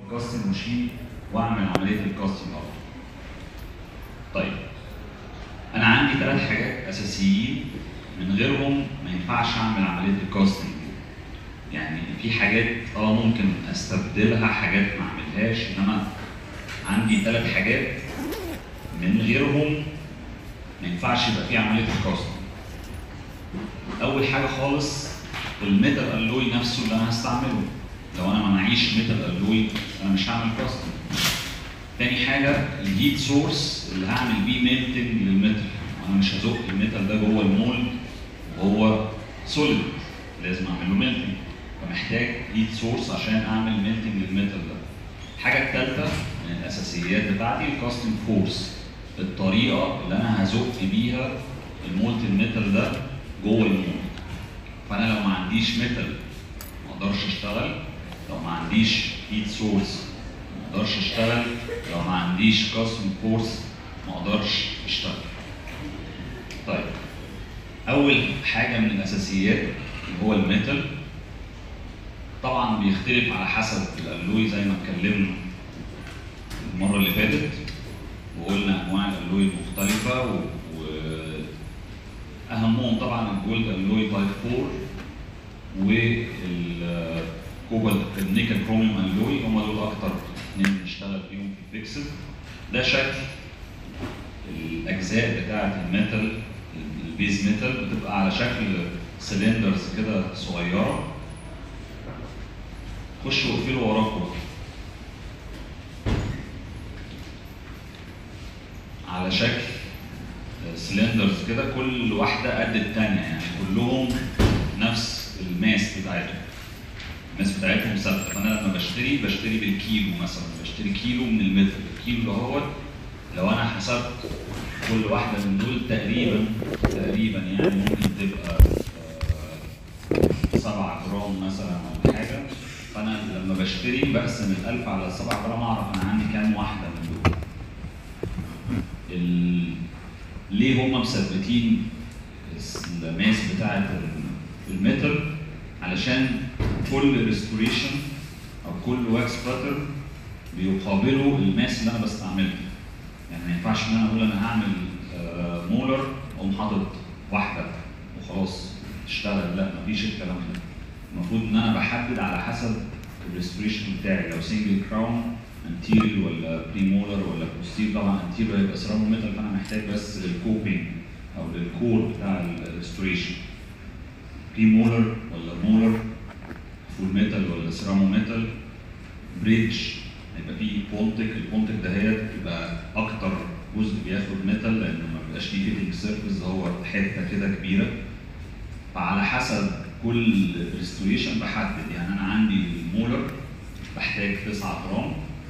كاستم ماشين واعمل عمليه الكاستم على طول. طيب انا عندي ثلاث حاجات اساسيين من غيرهم ما ينفعش اعمل عمليه الكاستنج يعني في حاجات اه ممكن استبدلها حاجات ما اعملهاش انما عندي ثلاث حاجات من غيرهم ما ينفعش يبقى في عمليه الكاستنج اول حاجه خالص الميتال الوي نفسه اللي انا هستعمله لو انا ما معيش ميتال الوي انا مش هعمل كاستنج تاني حاجه الهيت سورس اللي هعمل بيه ميلتنج للميتال انا مش هزق الميتال ده جوه المولد وهو سوليد لازم اعمل له ميلتنج فمحتاج هيت سورس عشان اعمل ميلتنج للميتال ده الحاجه الثالثه من الاساسيات بتاعتي الكاستنج فورس الطريقه اللي انا هزق بيها المولتن ميتال ده جوه المولد فانا لو ما عنديش ميتال ما اقدرش اشتغل لو ما عنديش هيت سورس ما اقدرش اشتغل لو ما عنديش كاستنج فورس ما اقدرش اشتغل طيب اول حاجه من الاساسيات اللي هو الميتال طبعا بيختلف على حسب الالوي زي ما اتكلمنا المره اللي فاتت وقلنا انواع الالوي المختلفه و... واهمهم طبعا الجولد الوي تايب 4 والكوبالت النيكل كروميوم الوي هم دول اكتر اثنين بنشتغل فيهم في الفيكسل ده شكل الاجزاء بتاعه الميتال البيز ميتال بتبقى على شكل سلندرز كده صغيره خشوا اقفلوا وراكم بقى. على شكل سلندرز كده كل واحده قد الثانيه يعني كلهم نفس الماس بتاعتهم الماس بتاعتهم ثابته فانا لما بشتري بشتري بالكيلو مثلا بشتري كيلو من المتر الكيلو اللي هو لو انا حسبت كل واحده من دول تقريبا تقريبا يعني ممكن تبقى 7 جرام مثلا ولا حاجه فانا لما بشتري بقسم ال 1000 على 7 جرام اعرف انا عندي كام واحده من دول. ال... ليه هم مثبتين الماس بتاعه المتر علشان كل ريستوريشن او كل واكس باتر بيقابله الماس اللي انا بستعمله. يعني ما ينفعش ان انا اقول انا هعمل مولر اقوم حاطط واحده وخلاص تشتغل لا مفيش الكلام ده. المفروض ان انا بحدد على حسب الريستوريشن بتاعي لو سنجل كراون انتيريور ولا بري مولر ولا بوستير طبعا انتيريور هيبقى سيرامو ميتال فانا محتاج بس للكوبينج او للكور بتاع الريستوريشن بري مولر ولا مولر فول ميتال ولا سيرامو ميتال بريدج هيبقى فيه بونتك البونتك ده هي بيبقى اكتر جزء بياخد ميتال لانه ما بيبقاش فيه فيتنج سيرفيس هو حته كده كبيره فعلى حسب كل ريستوريشن بحدد يعني انا عندي المولر بحتاج 9 جرام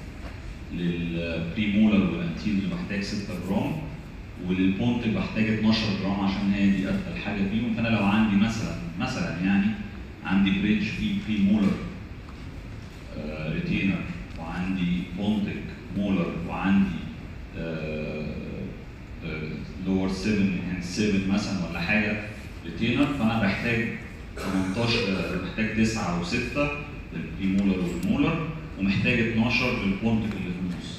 للبري مولر والانتيريور بحتاج 6 جرام وللبونت بحتاج 12 جرام عشان هي دي اتقل حاجه فيهم فانا لو عندي مثلا مثلا يعني عندي بريدج فيه بري مولر آه ريتينر وعندي بونتك مولر وعندي آه آه لور 7 اند 7 مثلا ولا حاجه ريتينر فانا بحتاج 18 محتاج 9 و6 للبريمولر والمولر ومحتاج 12 للبونتك اللي في النص.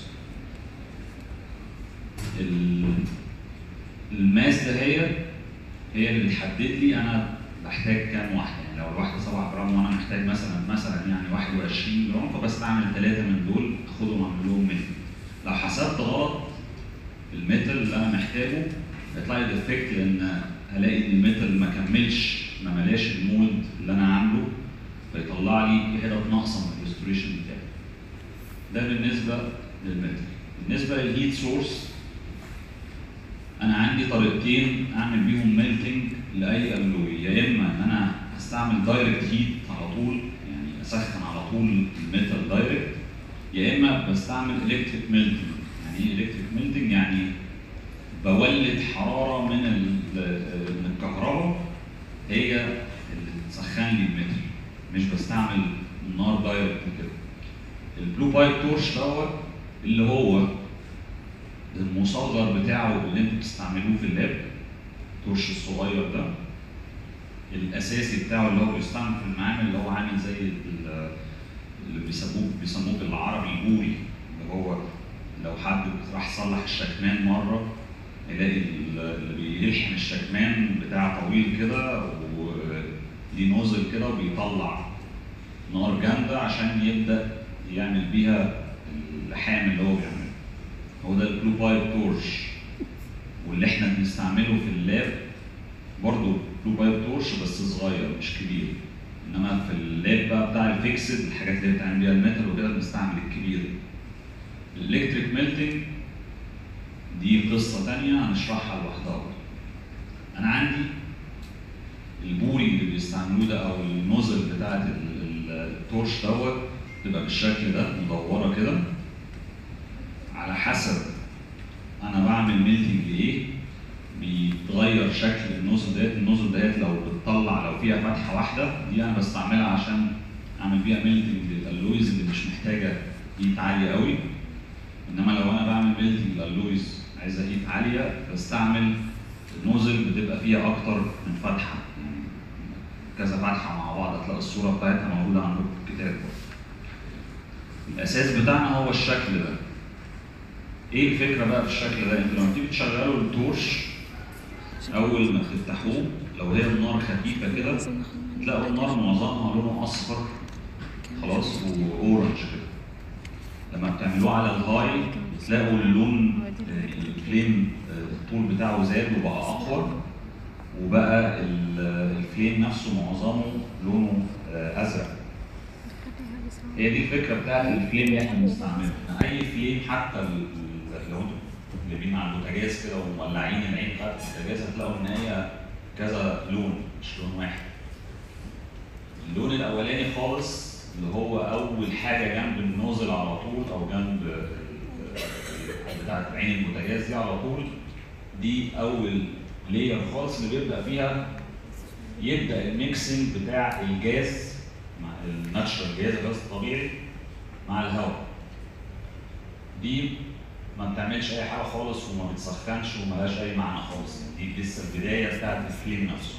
الماس ده هي هي اللي بتحدد لي انا بحتاج كام واحده يعني لو الواحده 7 جرام وانا محتاج مثلا مثلا يعني 21 جرام فبستعمل ثلاثه من دول اخدهم اعمل لهم ميتال. لو حسبت غلط الميتال اللي انا محتاجه يطلع لي ديفكت لان هلاقي ان الميتال ما كملش ما ملاش المولد اللي انا عامله فيطلع لي حتت ناقصه من الريستوريشن بتاعي. ده بالنسبه للميتال. بالنسبه للهيت سورس انا عندي طريقتين اعمل بيهم ميلتنج لاي الوي يا اما ان انا هستعمل دايركت هيت على طول يعني اسخن على طول الميتال دايركت يا اما بستعمل الكتريك ميلتنج يعني ايه الكتريك ميلتنج يعني بولد حراره من من الكهرباء هي اللي تسخن لي المتر مش بستعمل النار دايركت كده البلو بايب تورش دوت اللي هو المصغر بتاعه اللي انتوا بتستعملوه في اللاب التورش الصغير ده الاساسي بتاعه اللي هو بيستعمل في المعامل اللي هو عامل زي اللي بيسموه بيسموه بالعربي راح يصلح الشكمان مره يلاقي ال- اللي بيلحم الشكمان بتاع طويل كده وليه نوزل كده وبيطلع نار جامده عشان يبدا يعمل بيها اللحام اللي هو بيعمله هو ده البلو بايب تورش واللي احنا بنستعمله في اللاب برضه بلو بايب تورش بس صغير مش كبير انما في اللاب بقى بتاع الفيكسد الحاجات اللي بتعمل بيها الميتال وكده بنستعمل الكبير الالكتريك ميلتنج دي قصة تانية هنشرحها لوحدها برضه. أنا عندي البوري اللي بيستعملوه ده أو النوزل بتاعت ال- ال- التورش دوت تبقى بالشكل ده مدورة كده على حسب أنا بعمل ميلتنج لإيه بيتغير شكل النوزل ديت النوزل ديت لو بتطلع لو فيها فتحة واحدة دي أنا بستعملها عشان أعمل بيها ميلتنج للألويز اللي مش محتاجة هيت عالية قوي انما لو انا بعمل ميلتنج للويز عايزه هيت عاليه بستعمل النوزل بتبقى فيها اكتر من فتحه يعني كذا فتحه مع بعض هتلاقي الصوره بتاعتها موجوده عندكم في الكتاب برضه. الاساس بتاعنا هو الشكل ده ايه الفكره بقى في الشكل ده انتوا لما تيجي تشغلوا التورش اول ما تفتحوه لو هي النار خفيفه كده تلاقوا النار معظمها لونه اصفر خلاص واورنج كده لما بتعملوه على الهاي بتلاقوا اللون آه، الفليم آه، الطول بتاعه زاد وبقى اقوى وبقى ال- الفليم نفسه معظمه لونه آه، ازرق هي دي الفكره بتاعت الفليم اللي احنا بنستعمله اي فليم حتى ال- ال- لو انتوا جايبين على البوتاجاز كده ومولعين العين بتاعت البوتاجاز هتلاقوا ان هي كذا لون مش لون واحد اللون الاولاني خالص اللي هو اول حاجه جنب النوزل على طول او جنب ال- بتاعه عين البوتاجاز دي على طول دي اول لاير خالص اللي بيبدا فيها يبدا الميكسنج بتاع الجاز مع الناتشرال جاز الغاز الطبيعي مع الهواء دي ما بتعملش اي حاجه خالص وما بتسخنش وملهاش اي معنى خالص دي لسه البدايه بتاعت الفليم نفسه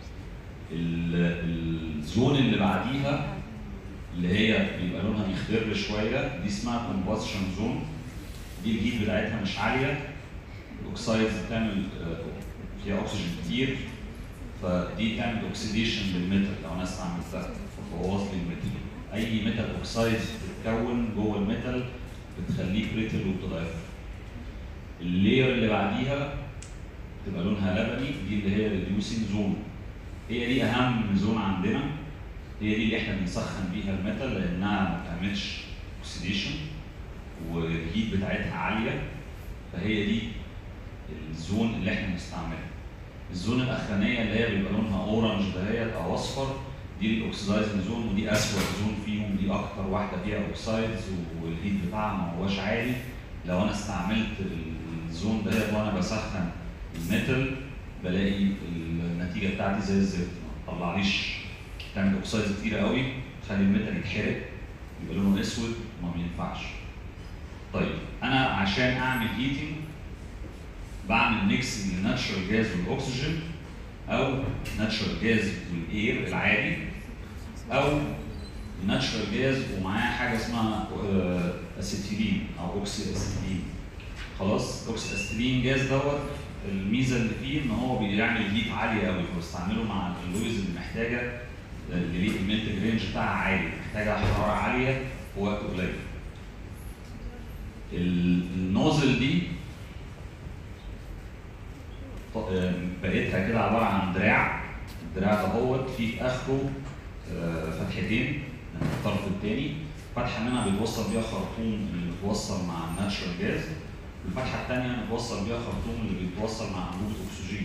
ال- الزون اللي بعديها اللي هي بيبقى لونها مخضر شويه دي اسمها كومباشن زون دي الهيت بتاعتها مش عاليه الاوكسايدز بتعمل آه، فيها اكسجين كتير فدي تعمل اوكسيديشن للميتال لو انا استعملتها فبوظ لي الميتال اي ميتال اوكسايدز بتتكون جوه الميتال بتخليه بريتل وبتضعفه اللاير اللي بعديها تبقى لونها لبني دي اللي هي ريديوسينج زون هي دي اهم زون عندنا هي دي اللي احنا بنسخن بيها الميتال لانها ما بتعملش اوكسيديشن والهيت بتاعتها عاليه فهي دي الزون اللي احنا بنستعملها الزون الاخرانيه اللي هي بيبقى لونها اورنج دهيت او اصفر دي الاوكسيدايزنج زون ودي اسود زون فيهم دي اكتر واحده فيها اوكسايدز والهيت بتاعها ما هوش عالي لو انا استعملت الزون دهيت وانا بسخن الميتال بلاقي النتيجه بتاعتي زي الزفت ما تطلعليش تعمل اوكسايدز كتير قوي تخلي الميتال يتحرق يبقى لونه اسود ما بينفعش طيب انا عشان اعمل هيتنج بعمل ميكس للناتشرال جاز والاكسجين او ناتشرال جاز والاير العادي او ناتشرال جاز ومعاه حاجه اسمها آه، اسيتيلين او اوكسي اسيتيلين خلاص اوكسي اسيتيلين جاز دوت الميزه اللي فيه ان هو بيعمل هيت عاليه قوي فبستعمله مع اللويز اللي محتاجه اللي ليه الميلتنج رينج بتاعها عالي محتاجه حراره عاليه في وقت قليل ال- النوزل دي ط- آه، بقيتها كده عباره عن دراع الدراع ده هوت فيه في اخره آه، فتحتين من الطرف الثاني فتحه منها بيتوصل بيها خرطوم اللي بيتوصل مع الناتشرال جاز والفتحه الثانيه بيتوصل بيها خرطوم اللي بيتوصل مع انبوبه اكسجين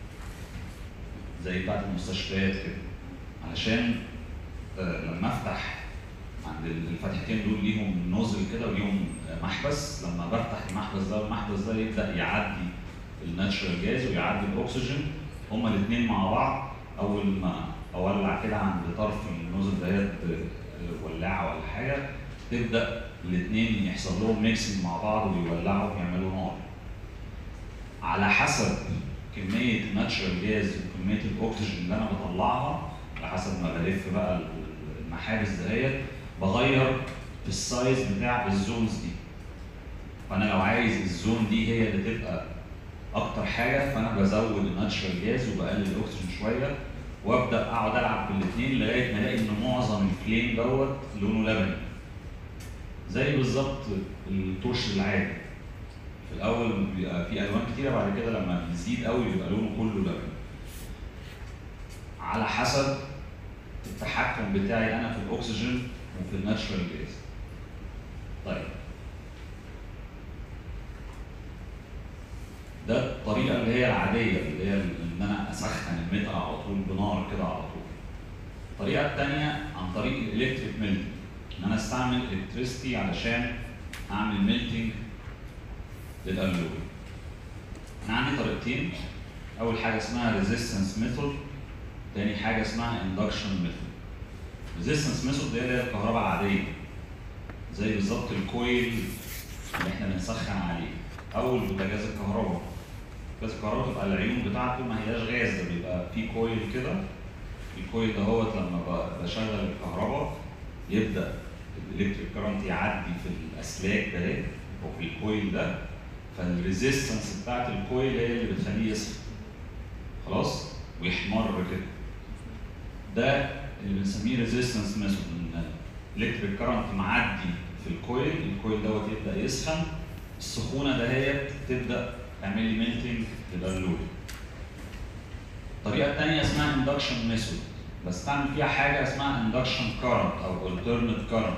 زي بتاعت المستشفيات كده علشان آه، لما افتح عند الفتحتين دول ليهم نوزل كده وليهم آه، محبس لما بفتح المحبس ده والمحبس ده يبدا يعدي الناتشرال جاز ويعدي الاكسجين هما الاثنين مع بعض اول ما اولع كده عند طرف النوزل ديت آه، ولاعه ولا حاجه تبدا الاثنين يحصل لهم ميكسنج مع بعض ويولعوا ويعملوا نار على حسب كميه الناتشرال جاز وكميه الاكسجين اللي انا بطلعها على حسب ما بلف بقى المحابس دهيت بغير في السايز بتاع الزونز دي فانا لو عايز الزون دي هي اللي تبقى اكتر حاجه فانا بزود الناتشرال جاز وبقلل الاكسجين شويه وابدا اقعد العب بالاثنين لغايه ما الاقي ان معظم الفليم دوت لونه لبني زي بالظبط التوش العادي في الاول بيبقى في الوان كتيره بعد كده لما بيزيد قوي بيبقى لونه كله لبني على حسب التحكم بتاعي انا في الاكسجين وفي الناتشرال جاز طيب ده الطريقه اللي هي العاديه اللي هي ان انا اسخن الميتال على طول بنار كده على طول الطريقه الثانيه عن طريق الالكتريك ميلتنج ان انا استعمل الكتريستي علشان اعمل ميلتنج للالوي انا عندي طريقتين اول حاجه اسمها ريزيستنس ميثود تاني حاجه اسمها اندكشن ميثود ريزيستنس ميثود دي اللي هي الكهرباء العاديه زي بالظبط الكويل اللي احنا بنسخن عليه او البوتاجاز الكهرباء بوتاجاز الكهرباء تبقى العيون بتاعته ما هياش غاز ده بيبقى فيه كويل كده الكويل دهوت لما ب- بشغل الكهرباء يبدا الالكتريك كرنت يعدي في الاسلاك ده او في الكويل ده فالريزيستنس بتاعت الكويل هي اللي بتخليه يسخن خلاص ويحمر كده ده اللي بنسميه ريزيستنس ميثود ان الالكتريك كرنت معدي في الكويل الكويل دوت يبدا يسخن السخونه دهيت تبدا تعمل لي ميلتنج للالوي الطريقه الثانيه اسمها اندكشن ميثود بستعمل فيها حاجه اسمها اندكشن كارنت او alternate كارنت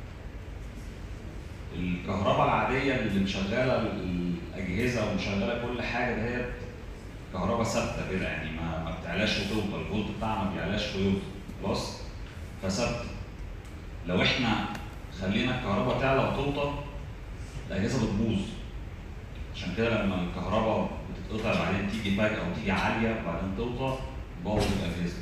الكهرباء العاديه اللي مشغله الاجهزه ومشغله كل حاجه دهيت كهرباء ثابته كده يعني ما ما بتعلاش وتوطى الفولت بتاعها ما بيعلاش ويوطى خلاص فثابته لو احنا خلينا الكهرباء تعلى وتوطى الاجهزه بتبوظ عشان كده لما الكهرباء بتتقطع بعدين تيجي فجاه او تيجي عاليه وبعدين توطى تبوظ الاجهزه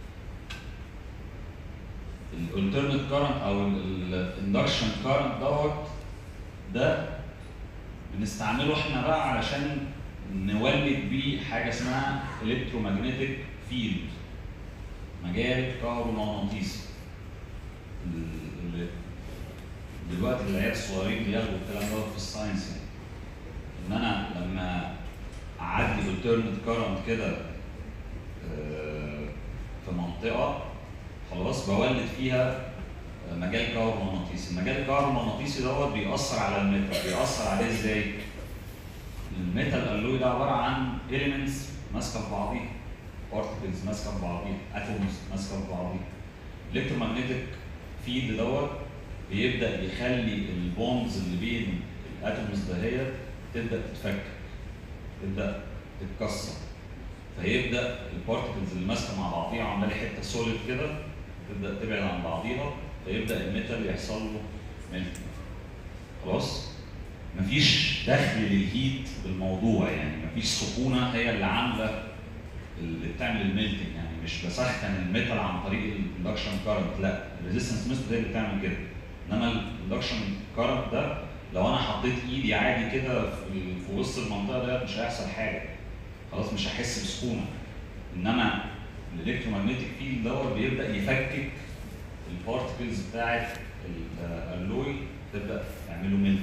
الالترنت كارنت او الاندكشن كارنت دوت ده بنستعمله احنا بقى علشان نولد بيه حاجه اسمها الكترومagnetic فيلد مجال كهرومغناطيسي ال- ال- دلوقتي العيال الصغيرين بياخدوا الكلام دوت في الساينس يعني ان انا لما اعدي الترنت كارنت كده آه، في منطقه خلاص بولد فيها مجال كهرومغناطيسي، المجال الكهرومغناطيسي دوت بيأثر على الميتال، بيأثر عليه ازاي؟ الميتال الوي ده عباره عن اليمنتس ماسكه في بعضيها بارتكلز ماسكه في بعضيها اتومز ماسكه في بعضيها الكترومagnetic فيلد دوت بيبدا يخلي البوندز اللي بين الاتومز دهيت تبدا تتفك تبدا تتكسر فيبدا البارتكلز اللي ماسكه مع بعضيها عماله حته سوليد كده تبدا تبعد عن بعضيها فيبدا الميتال يحصل له ميلتنج خلاص مفيش دخل للهيت بالموضوع يعني مفيش سخونه هي اللي عامله اللي بتعمل الميلتنج يعني مش بسخن الميتال عن طريق الاندكشن كارنت لا الريزيستنس ميثود هي اللي بتعمل كده انما الاندكشن كارنت ده لو انا حطيت ايدي عادي كده في في وسط المنطقه ديت مش هيحصل حاجه خلاص مش هحس بسخونه انما الالكترومagnetic فيلد دوت بيبدا يفكك البارتكلز بتاعت الالوي تبدا تعمل له ميلتنج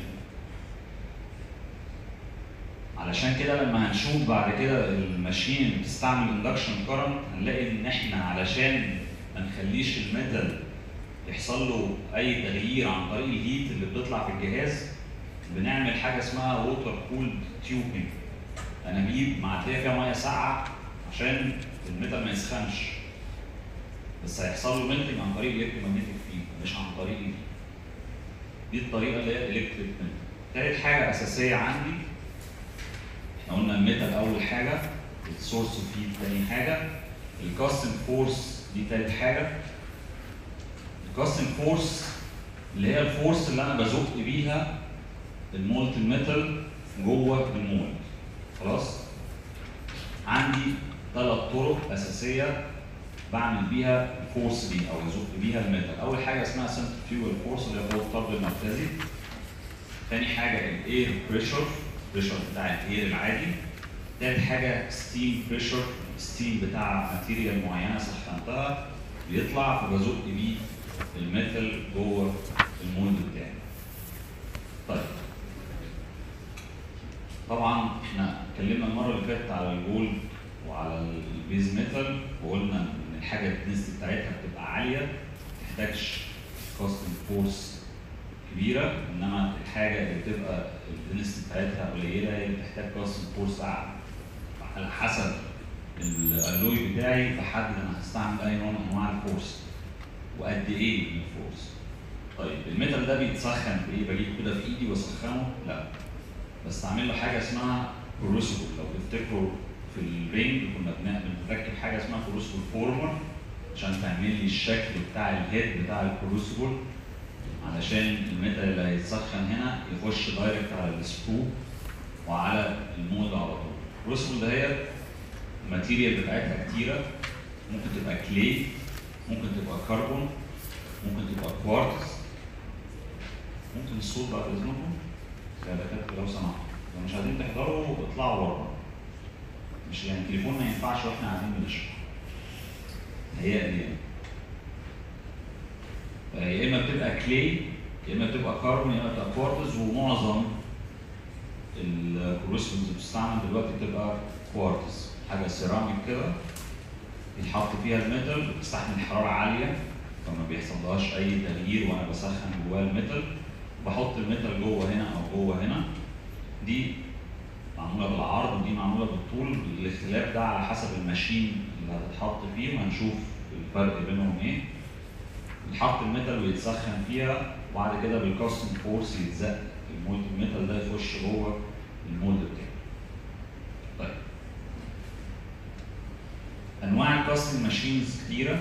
علشان كده لما هنشوف بعد كده الماشين اللي بتستعمل اندكشن كارنت هنلاقي ان احنا علشان ما نخليش الميتال يحصل له اي تغيير عن طريق الهيت اللي بتطلع في الجهاز بنعمل حاجه اسمها ووتر كولد تيوبنج انابيب معديه فيها ميه ساقعه عشان الميتال ما يسخنش بس هيحصل له ميلتنج عن طريق الالكترومagnetic فيلد مش عن طريق الهيت دي الطريقه اللي هي الالكتريك ميلتنج تالت حاجه اساسيه عندي احنا قلنا الميتال اول حاجه السورس اوف هيت تاني حاجه الكاستنج فورس دي تالت حاجه الكاستنج فورس اللي هي الفورس اللي انا بزق بيها المولتن ميتال جوه المولد خلاص عندي ثلاث طرق اساسيه بعمل بيها الفورس دي او ازق بيها الميتال اول حاجه اسمها سنترفيوال فورس اللي هو الطرد المركزي تاني حاجه الاير بريشر بريشر بتاع الاير العادي تالت حاجه ستيم بريشر ستيم بتاع ماتيريال معينه سخنتها بيطلع فبزق بيه الميتال جوه المولد بتاعي طيب طبعا احنا اتكلمنا المره اللي فاتت على الجولد وعلى البيز ميتال وقلنا ان الحاجه الدنسيتي بتاعتها بتبقى عاليه ما تحتاجش كاستنج فورس كبيره انما الحاجه اللي بتبقى الدنسيتي بتاعتها قليله هي اللي بتحتاج كاستنج فورس اعلى على حسب الالوي بتاعي بحدد انا هستعمل اي نوع من انواع الفورس وقد ايه من الفورس طيب الميتال ده بيتسخن بايه؟ بجيبه كده في ايدي واسخنه؟ لا بستعمل له حاجه اسمها كروسيبل لو تفتكروا في الرينج كنا بن- بنركب حاجه اسمها كروسيبل فورمر عشان تعمل لي الشكل بتاع الهيد بتاع الكروسيبل علشان الميتال اللي هيتسخن هنا يخش دايركت على السكرو وعلى المود على طول. الكروسيبل ده هي الماتيريال بتاعتها كتيره ممكن تبقى كلي ممكن تبقى كربون ممكن تبقى كوارتز ممكن الصوت بعد اذنكم يا دكاتره لو سمحتوا لو مش عايزين تحضروا اطلعوا بره مش يعني التليفون ما ينفعش واحنا قاعدين بنشرح هيقلي يعني يا اما بتبقى كلي يا اما بتبقى كاربون يا اما بتبقى كوارتز ومعظم الكروسيبلز اللي بتستعمل دلوقتي بتبقى كوارتز حاجه سيراميك كده يتحط فيها الميتال بتستحمل حراره عاليه فما بيحصلهاش اي تغيير وانا بسخن جواه الميتال بحط الميتال جوه هنا او جوه هنا دي معموله بالعرض ودي معموله بالطول الاختلاف ده على حسب الماشين اللي هتتحط فيه وهنشوف الفرق بينهم ايه يتحط الميتال ويتسخن فيها وبعد كده بالكاستنج فورس يتزق المولد الميتال ده يخش جوه المولد بتاعه طيب انواع الكاستنج ماشينز كتيره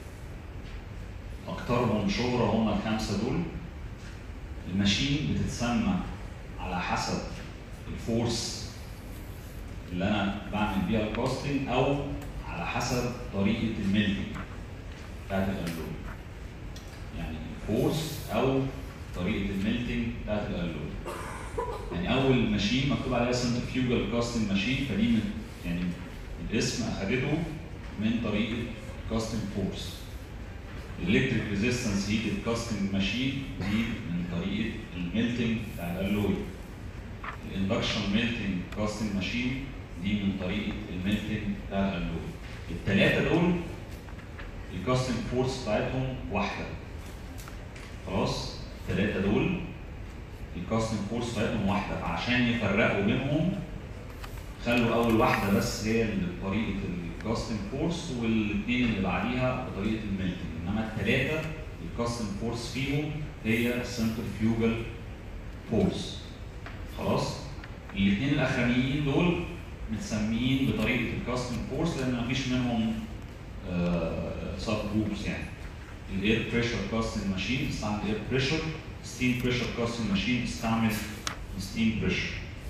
اكترهم شهره هم الخمسه دول الماشين بتتسمى على حسب الفورس اللي انا بعمل بيها الكاستنج او على حسب طريقه الميلتنج بتاعت الالوي يعني الفورس او طريقه الميلتنج بتاعت الالوي يعني اول ماشين مكتوب عليها سنترفيوجال كاستنج ماشين فدي من يعني الاسم اخدته من طريقه كاستنج فورس الالكتريك ريزيستنس هيتد كاستنج ماشين دي من طريقه الميلتنج بتاع الالوي الاندكشن ميلتنج كاستنج ماشين دي من طريقه الميلتنج بتاع الالوي الثلاثه دول الكاستنج فورس بتاعتهم واحده خلاص الثلاثه دول الكاستنج فورس بتاعتهم واحده فعشان يفرقوا بينهم خلوا اول واحده بس هي اللي بطريقه الكاستنج فورس والاثنين اللي بعديها بطريقه الميلتنج انما الثلاثه الكاستنج فورس فيهم هي سنترفيوجال فورس خلاص الاثنين الاخرانيين دول متسميين بطريقه الكاستنج فورس لان مفيش منهم سب جروبس يعني الاير بريشر كاستنج ماشين بتستعمل اير بريشر ستيم بريشر كاستنج ماشين بتستعمل ستيم بريشر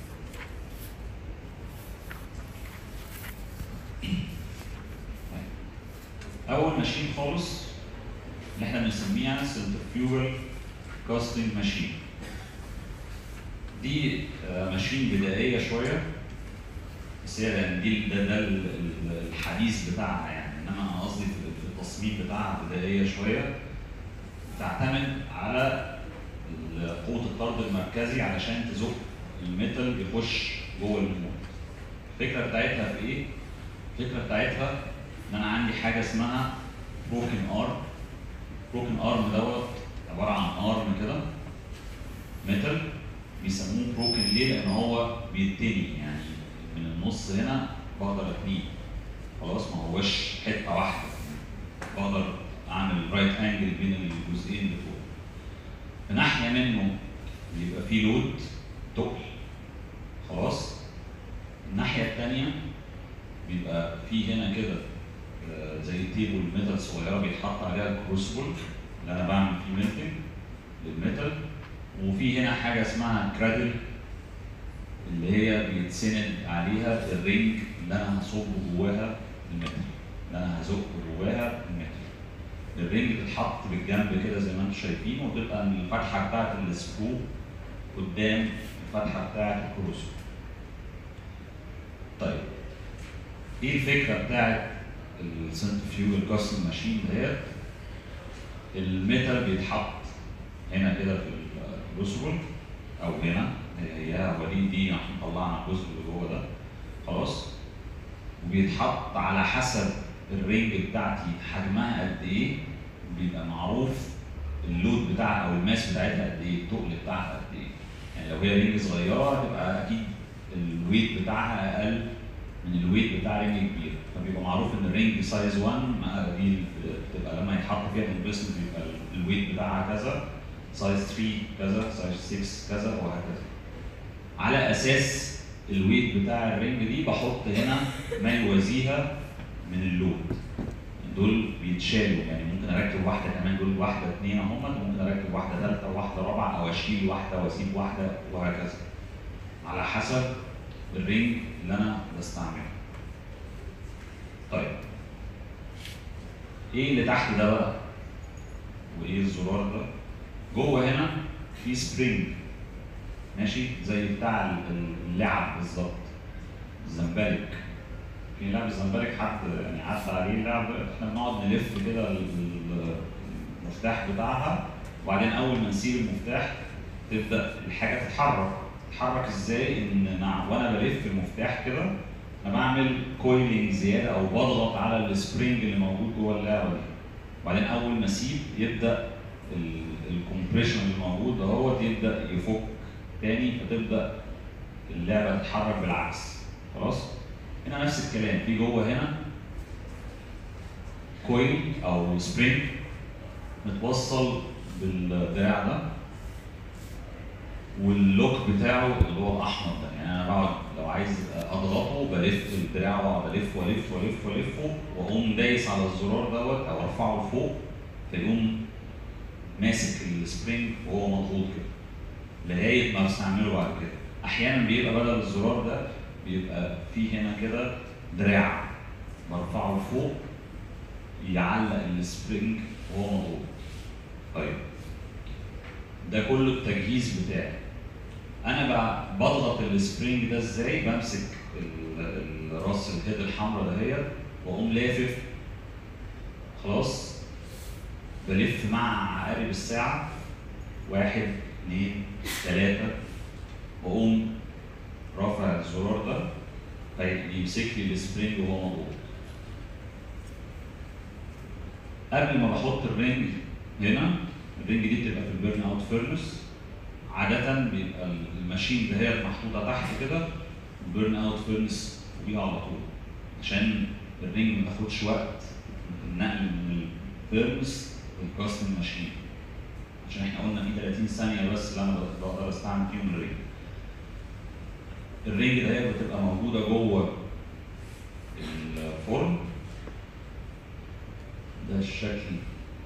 اول ماشين خالص اللي احنا بنسميها سنترفيوجال كاستنج ماشين دي آه، ماشين بدائيه شويه بس هي يعني دي ده, ده ال- ال- الحديث بتاعها يعني انما انا قصدي في في التصميم بتاعها بدائيه شويه تعتمد على ال- قوه الطرد المركزي علشان تزق الميتال يخش جوه المود الفكره بتاعتها في ايه؟ الفكره بتاعتها ان انا عندي حاجه اسمها بروكن ارم بروكن ارم دوت عباره عن ارم كده ميتال بيسموه بروكن ليه؟ لان هو بيتني يعني من النص هنا بقدر اتنيه خلاص ما هوش حته واحده بقدر اعمل رايت انجل بين الجزئين بتوع في ناحيه منه بيبقى فيه لود تقل خلاص الناحيه الثانيه بيبقى في هنا كده آه، زي تيبل ميتال صغيره بيتحط عليها الكروسبل اللي انا بعمل فيه ميلتنج للميتال وفي هنا حاجه اسمها كرادل اللي هي بيتسند عليها الرينج اللي انا هصب جواها الميتال اللي انا هزق جواها الميتال الرينج بتتحط بالجنب كده زي ما انتم شايفين وتبقى الفتحه بتاعت السكرو قدام الفتحه بتاعت الكروسبل طيب ايه الفكره بتاعت السنترفيوجال كاستنج ماشين ديت الميتال بيتحط هنا كده في الكروسبل او هنا هي هي هو دي دي احنا طلعنا الجزء اللي جوه ده خلاص وبيتحط على حسب الرينج بتاعتي حجمها قد ايه بيبقى معروف اللود بتاعها او الماس بتاعتها قد ايه التقل بتاعها قد ايه يعني لو هي رينج صغيره هتبقى اكيد الويت بتاعها اقل من الويت بتاع رينج كبير فبيبقى معروف ان الرينج سايز 1 مع دي بتبقى لما يتحط فيها انفستمنت بيبقى الويت بتاعها كذا سايز 3 كذا سايز 6 كذا وهكذا على اساس الويت بتاع الرينج دي بحط هنا ما يوازيها من اللود دول بيتشالوا يعني ممكن اركب واحده كمان دول واحده اثنين اهم ممكن اركب واحده ثالثه وواحده رابعه او اشيل واحده واسيب واحده وهكذا على حسب الرينج اللي انا بستعمله طيب ايه اللي تحت ده بقى وايه الزرار ده جوه هنا في سبرينج ماشي زي بتاع اللعب بالظبط الزمبلك في لعب الزمبلك حد يعني عدى عليه لعب احنا بنقعد نلف كده المفتاح بتاعها وبعدين اول ما نسيب المفتاح تبدا الحاجه تتحرك تتحرك ازاي ان مع وانا بلف المفتاح كده انا بعمل كويلينج زياده او بضغط على السبرينج اللي موجود جوه اللعبه دي وبعدين اول ما اسيب يبدا الكومبريشن اللي موجود اهوت يبدا يفك تاني فتبدا اللعبه تتحرك بالعكس خلاص هنا نفس الكلام في جوه هنا كويل او سبرينج متوصل بالدراع ده واللوك بتاعه اللي هو الاحمر ده يعني انا بقعد لو عايز اضغطه بلف الدراع واقعد الف والف والف والفه واقوم دايس على الزرار دوت او ارفعه لفوق فيقوم ماسك السبرينج وهو مضغوط كده لغايه ما بستعمله بعد كده احيانا بيبقى بدل الزرار ده بيبقى في هنا كده دراع برفعه لفوق يعلق السبرينج وهو مضغوط طيب ده كله التجهيز بتاعي انا بقى بضغط السبرينج ده ازاي بمسك الراس الهيد الحمراء دهيت واقوم لافف خلاص بلف مع عقارب الساعه واحد اثنين ثلاثه واقوم رافع الزرار ده فيمسك لي السبرينج وهو مضغوط قبل ما بحط الرينج هنا الرينج دي بتبقى في البيرن اوت فيرنس عادة بيبقى الماشين ده هي محطوطة تحت كده البيرن اوت فيرنس فوقيها على طول عشان الرينج ما تاخدش وقت النقل من الفيرنس للكاستم ماشين عشان احنا قلنا في 30 ثانية بس اللي انا بقدر استعمل فيهم الرينج الرينج ده هي بتبقى موجودة جوه الفرن ده الشكل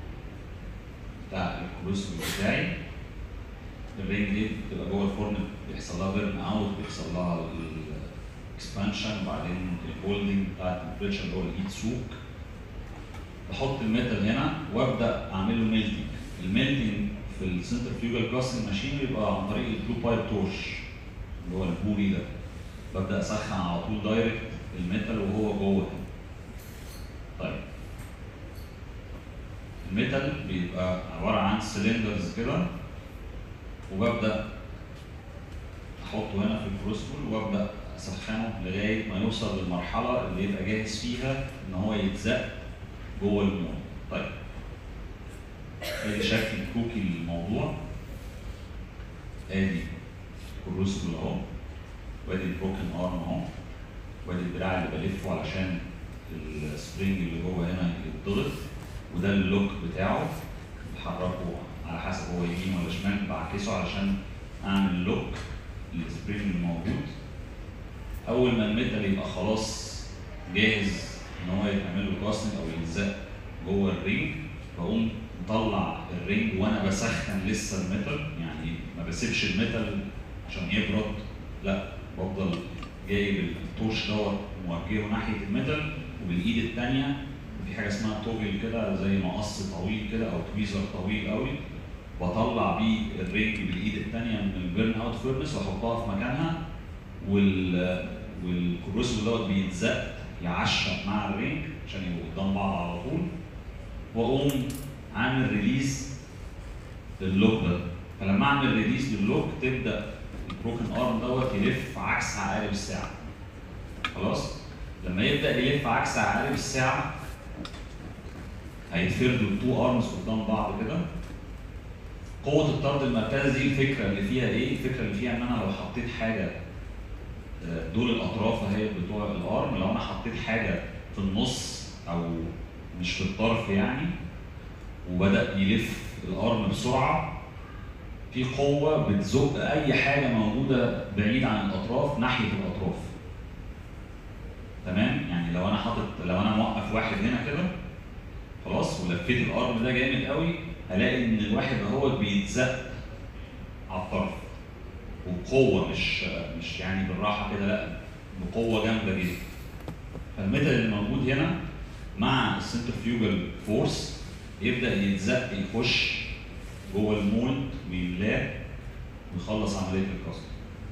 بتاع الكروسبل بتاعي الرينج دي بتبقى جوه الفرن بيحصل لها بيرن اوت بيحصل لها الاكسبانشن وبعدين الهولدنج بتاع التمبريتشر اللي هو الهيت سوك بحط الميتال هنا وابدا اعمل له ميلتنج الميلتنج في السنترفيوجال كاستنج ماشين بيبقى عن طريق البلو بايب تورش اللي هو البوري ده ببدا اسخن على طول دايركت الميتال وهو جوه هنا طيب الميتال بيبقى عباره عن سلندرز كده وببدا احطه هنا في الكروسبول وابدا اسخنه لغايه ما يوصل للمرحله اللي يبقى جاهز فيها ان هو يتزق جوه المول طيب ادي شكل كوكي للموضوع ادي الكروسبول اهو وادي البروكن ارم اهو وادي الدراع اللي بلفه علشان السبرينج اللي جوه هنا يتضغط وده اللوك بتاعه بحركه على حسب هو يمين ولا شمال بعكسه علشان اعمل لوك للسبرينج الموجود اول ما الميتال يبقى خلاص جاهز ان هو يتعمل له كاستنج او يلزق جوه الرينج بقوم مطلع الرينج وانا بسخن لسه الميتال يعني ما بسيبش الميتال عشان يبرد لا بفضل جايب التورش دوت موجهه ناحيه الميتال وبالايد الثانيه في حاجه اسمها توجل كده زي مقص طويل كده او تويزر طويل قوي بطلع بيه الرينج بالايد الثانيه من البيرن اوت فيرنس واحطها في مكانها وال والكروسبل دوت بيتزق يعشق مع الرينج عشان يبقوا قدام بعض على طول واقوم عامل ريليز للوك ده فلما اعمل ريليز للوك تبدا البروكن ارم دوت يلف عكس عقارب الساعه خلاص لما يبدا يلف عكس عقارب الساعه هيتفردوا التو ارمز قدام بعض كده قوة الطرد المركزي دي الفكرة اللي فيها ايه؟ الفكرة اللي فيها ان انا لو حطيت حاجة آه، دول الاطراف اهي بتوع الارم لو انا حطيت حاجة في النص او مش في الطرف يعني وبدأ يلف الارم بسرعة في قوة بتزق أي حاجة موجودة بعيد عن الأطراف ناحية الأطراف. تمام؟ يعني لو أنا حاطط لو أنا موقف واحد هنا كده خلاص ولفيت الأرم ده جامد قوي هلاقي إن الواحد اهوت بيتزق على الطرف. وبقوة مش مش يعني بالراحة كده لا بقوة جامدة جدا. فالميتال اللي موجود هنا مع السنترفيوجال فورس يبدأ يتزق يخش جوه المولد ويملاه ويخلص عمليه الكاست.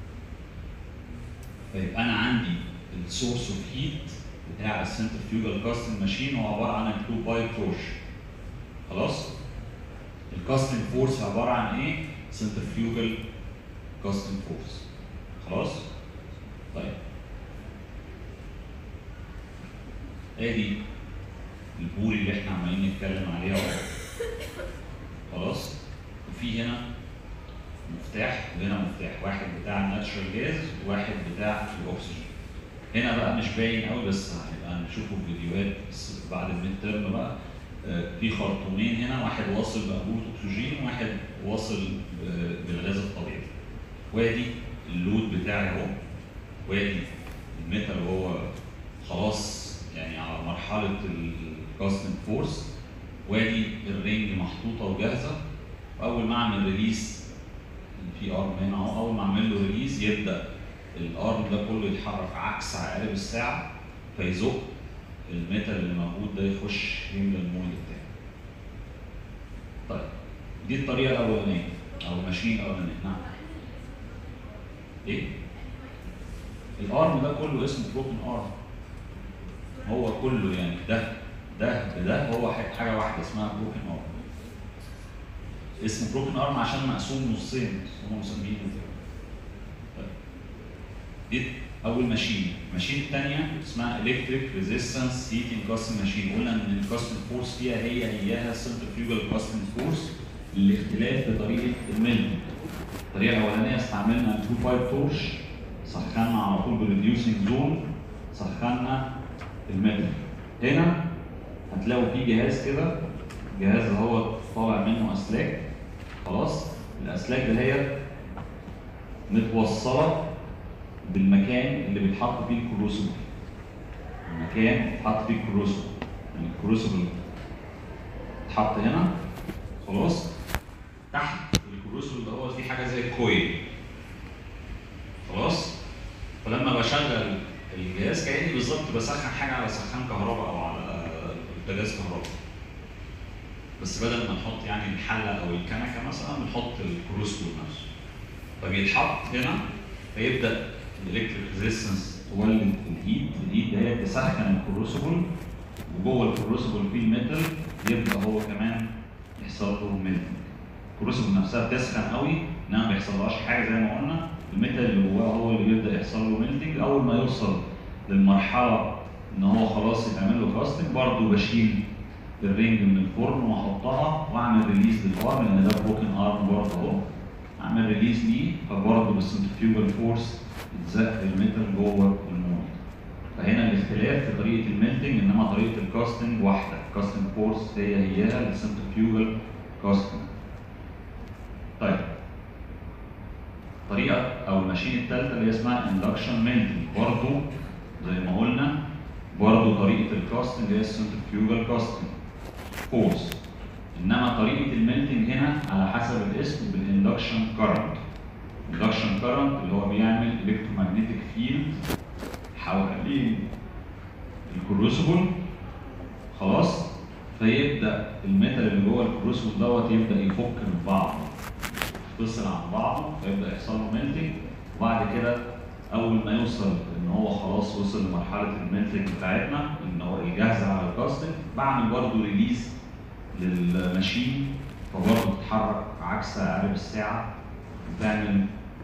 فيبقى انا عندي السورس اوف هيت بتاع السنترفيوجال كاستنج ماشين هو عباره عن التو باي تورش. خلاص؟ الكاستنج فورس عباره عن ايه؟ سنترفيوجال كاستنج فورس. خلاص؟ طيب. ادي البول اللي احنا عمالين نتكلم عليها اهو. خلاص؟ وفي هنا مفتاح وهنا مفتاح واحد بتاع الناتشرال جاز وواحد بتاع الاكسجين هنا بقى مش باين قوي بس هنبقى نشوفه في فيديوهات بس بعد الميد ترم بقى آه، في خرطومين هنا واحد واصل بانبوبه اكسجين وواحد واصل آه، بالغاز الطبيعي وادي اللود بتاعي اهو وادي الميتال وهو خلاص يعني على مرحله الكاستنج فورس وادي الرينج محطوطه وجاهزه واول ما اعمل ريليس في ارم هنا اهو اول ما اعمل له ريليز يبدا الارم ده كله يتحرك عكس عقارب الساعه فيزق الميتال اللي موجود ده يخش يملى المولد بتاعه. طيب دي الطريقه الاولانيه او الماشين الاولانيه نعم. ايه؟ الارم ده كله اسمه بروكن ارم. هو كله يعني ده ده بده هو حاجه واحده اسمها بروكن ارم. اسمه بروكن ارم عشان مقسوم نصين هم مسمينه كده. طيب. دي اول ماشين، الماشين الثانيه اسمها الكتريك ريزيستنس هيتنج كاستنج ماشين، قلنا ان الكاستنج فورس فيها هي هياها سنترفيوجال كاستنج فورس الاختلاف في طريقه الميلتنج. الطريقه الاولانيه استعملنا التو بايب تورش سخنا على طول بالريديوسنج زون سخنا الميتال. هنا هتلاقوا في جهاز كده جهاز هو طالع منه اسلاك خلاص الاسلاك ده هي متوصله بالمكان اللي بيتحط فيه الكروسبل المكان بيتحط فيه الكروسبل يعني الكروسبل اتحط هنا خلاص تحت الكروسبل ده هو في حاجه زي الكويل خلاص فلما بشغل الجهاز كاني بالظبط بسخن حاجه على سخان كهرباء او على بوتاجاز كهرباء بس بدل ما نحط يعني الحله او الكنكه مثلا بنحط الكروسبول نفسه فبيتحط هنا فيبدا الالكتريك ريزيستنس تولد الهيت الهيت ده تسخن الكروسبول وجوه الكروسبول فيه الميتال يبدا هو كمان يحصل له ميلتنج الكروسبول نفسها بتسخن قوي انها ما بيحصلهاش حاجه زي ما قلنا الميتال اللي جواه هو اللي بيبدا يحصل له ميلتنج اول ما يوصل للمرحله ان هو خلاص يتعمل له كاستنج برضه بشيل الرينج من الفرن واحطها واعمل ريليز للارم لان ده بروكن ارم برضه اهو اعمل ريليز ليه فبرضه بالسنترفيوجال فورس يتزق الميتال جوه المولد فهنا الاختلاف في طريقه الميلتنج انما طريقه الكاستنج واحده الكاستنج فورس هي هيها للسنترفيوجال كاستنج طيب طريقه او الماشين الثالثه اللي هي اسمها اندكشن ميلتنج برضه زي ما قلنا برضه طريقه الكاستنج هي السنترفيوجال كاستنج فورس انما طريقه الميلتنج هنا على حسب الاسم بالاندكشن كارنت الاندكشن كارنت اللي هو بيعمل الكترومagnetic فيلد حوالين الكروسبل خلاص فيبدا الميتال اللي جوه الكروسبل دوت يبدا يفك من بعضه يفصل عن بعضه فيبدا يحصل له ميلتنج وبعد كده اول ما يوصل ان هو خلاص وصل لمرحله الميلتنج بتاعتنا ان هو الجاهزه على الكاستنج بعمل برضه ريليز للماشين فبرضه بتتحرك عكس عقارب الساعه وتعمل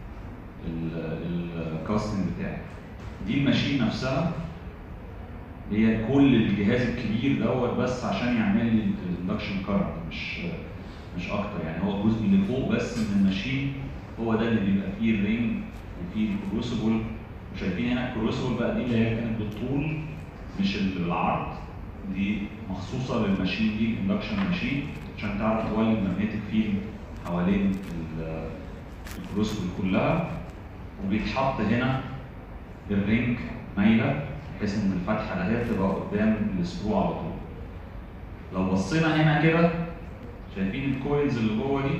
الكاستنج بتاعك دي الماشين نفسها هي كل الجهاز الكبير دوت بس عشان يعمل لي الاندكشن كارنت مش مش اكتر يعني هو الجزء اللي فوق بس من الماشين هو ده اللي بيبقى فيه الرينج وفيه الكروسبل وشايفين هنا الكروسبل بقى دي اللي هي كانت بالطول مش اللي بالعرض دي مخصوصه للماشين دي الاندكشن ماشين عشان تعرف تولد ماجنتيك فيلد حوالين ال- الكروسبل كلها وبيتحط هنا الرينج مايله بحيث ان الفتحه دهيت تبقى قدام السكرو على طول. لو بصينا هنا كده شايفين الكويلز اللي جوه دي